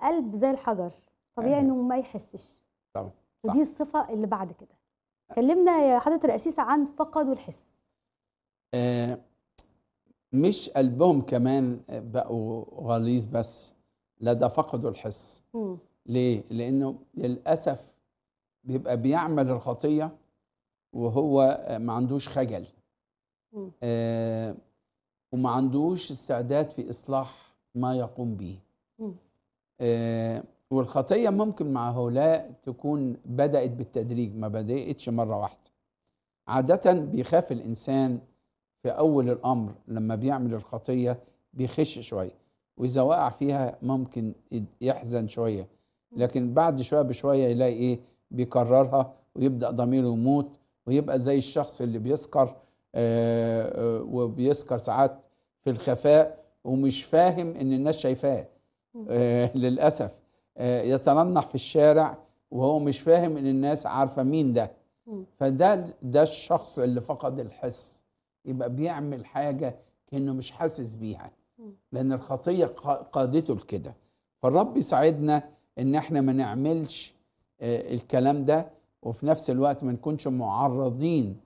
قلب زي الحجر طبيعي أيوة. انه ما يحسش طبعا صح. ودي الصفه اللي بعد كده كلمنا يا حضره القسيسه عن فقدوا الحس آه، مش قلبهم كمان بقوا غليظ بس لا ده فقدوا الحس مم. ليه؟ لأنه للأسف بيبقى بيعمل الخطية وهو ما عندوش خجل مم. آه، وما عندوش استعداد في إصلاح ما يقوم به مم. آه، والخطية ممكن مع هؤلاء تكون بدأت بالتدريج ما بدأتش مرة واحدة عادة بيخاف الإنسان في أول الأمر لما بيعمل الخطية بيخش شوية وإذا وقع فيها ممكن يحزن شوية لكن بعد شوية بشوية يلاقي إيه بيكررها ويبدأ ضميره يموت ويبقى زي الشخص اللي بيسكر آه، آه، وبيسكر ساعات في الخفاء ومش فاهم إن الناس شايفاه آه، للأسف آه، يتننح في الشارع وهو مش فاهم إن الناس عارفة مين ده مم. فده ده الشخص اللي فقد الحس يبقى بيعمل حاجة كأنه مش حاسس بيها مم. لأن الخطية قا- قادته لكده فالرب يساعدنا إن احنا ما نعملش آه، الكلام ده وفي نفس الوقت ما نكونش معرضين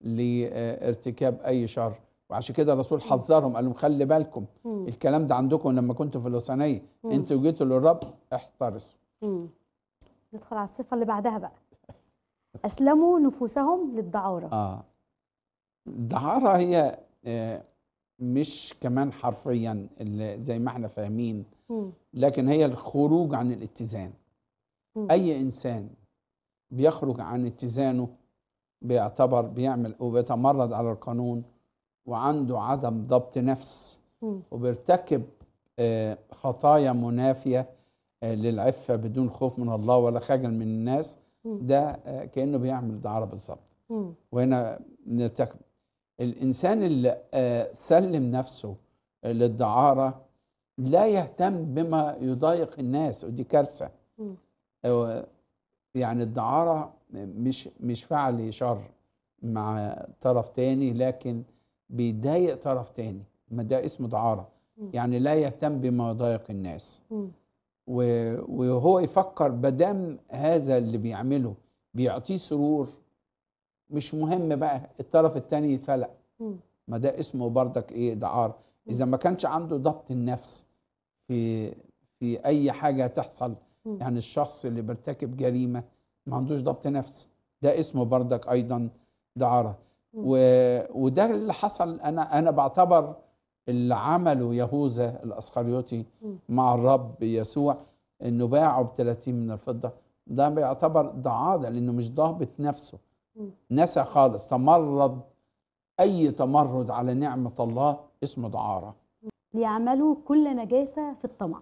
لارتكاب أي شر وعشان كده الرسول حذرهم قال لهم خلي بالكم مم. الكلام ده عندكم لما كنتوا في الوثنية مم. انتوا جيتوا للرب احترسوا مم. ندخل على الصفه اللي بعدها بقى اسلموا نفوسهم للدعاره اه الدعارة هي آه، مش كمان حرفيا اللي زي ما احنا فاهمين مم. لكن هي الخروج عن الاتزان مم. اي انسان بيخرج عن اتزانه بيعتبر بيعمل وبيتمرد على القانون وعنده عدم ضبط نفس مم. وبيرتكب آه، خطايا منافية آه، للعفة بدون خوف من الله ولا خجل من الناس مم. ده آه، كأنه بيعمل دعارة بالظبط مم. وهنا نرتكب الإنسان اللي آه، سلم نفسه للدعارة لا يهتم بما يضايق الناس ودي كارثة مم. آه، يعني الدعارة مش مش فعل شر مع طرف تاني لكن بيضايق طرف تاني ما ده اسمه دعارة مم. يعني لا يهتم بما يضايق الناس مم. و- وهو يفكر بدم هذا اللي بيعمله بيعطيه سرور مش مهم بقى الطرف التاني يتفلق مم. ما ده اسمه بردك ايه دعارة اذا ما كانش عنده ضبط النفس في في اي حاجه تحصل مم. يعني الشخص اللي بيرتكب جريمه ما عندوش ضبط نفس ده اسمه بردك ايضا دعاره مم. و... وده اللي حصل انا انا بعتبر اللي عمله يهوذا الاسخريوطي مم. مع الرب يسوع انه باعه ب 30 من الفضه ده بيعتبر دعاره لانه مش ضابط نفسه مم. نسى خالص تمرد اي تمرد على نعمه الله اسمه دعاره ليعملوا كل نجاسه في الطمع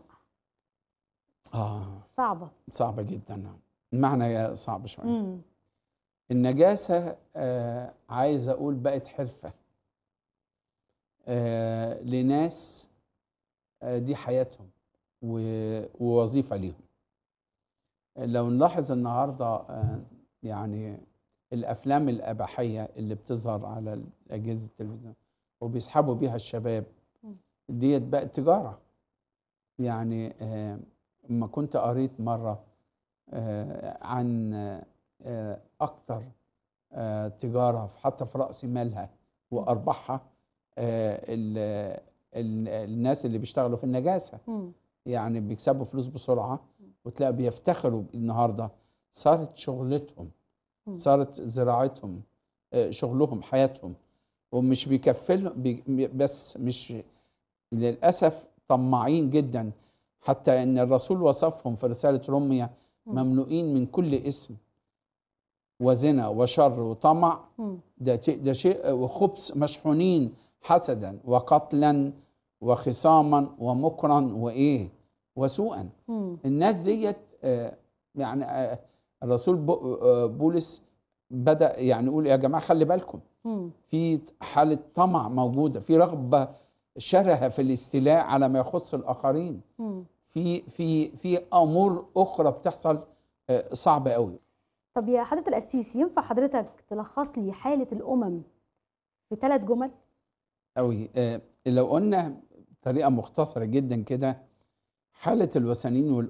اه صعبه صعبه جدا المعنى صعب شويه مم. النجاسه آه عايز اقول بقت حرفه آه لناس آه دي حياتهم و- ووظيفه ليهم لو نلاحظ النهارده آه يعني الافلام الاباحيه اللي بتظهر على اجهزه التلفزيون وبيسحبوا بيها الشباب مم. ديت بقت تجاره يعني آه، لما كنت قريت مره آه، عن آه، اكثر آه، تجاره في- حتى في راس مالها وارباحها آه، ال- ال- الناس اللي بيشتغلوا في النجاسه مم. يعني بيكسبوا فلوس بسرعه وتلاقي بيفتخروا النهارده صارت شغلتهم مم. صارت زراعتهم آه، شغلهم حياتهم ومش بيكفلهم بي بس مش للاسف طماعين جدا حتى ان الرسول وصفهم في رساله روميا مم. مملوئين من كل اسم وزنا وشر وطمع مم. ده شيء ده شيء وخبث مشحونين حسدا وقتلا وخصاما ومكرا وايه وسوءا مم. الناس ديت آه، يعني آه، الرسول بو- آه، بولس بدا يعني يقول يا جماعه خلي بالكم مم. في حاله طمع موجوده في رغبه شرهه في الاستيلاء على ما يخص الاخرين مم. في في في امور اخرى بتحصل آه، صعبه قوي طب يا حضرة القسيس ينفع حضرتك تلخص لي حالة الأمم في ثلاث جمل؟ قوي آه، لو قلنا بطريقه مختصره جدا كده حاله الوثنيين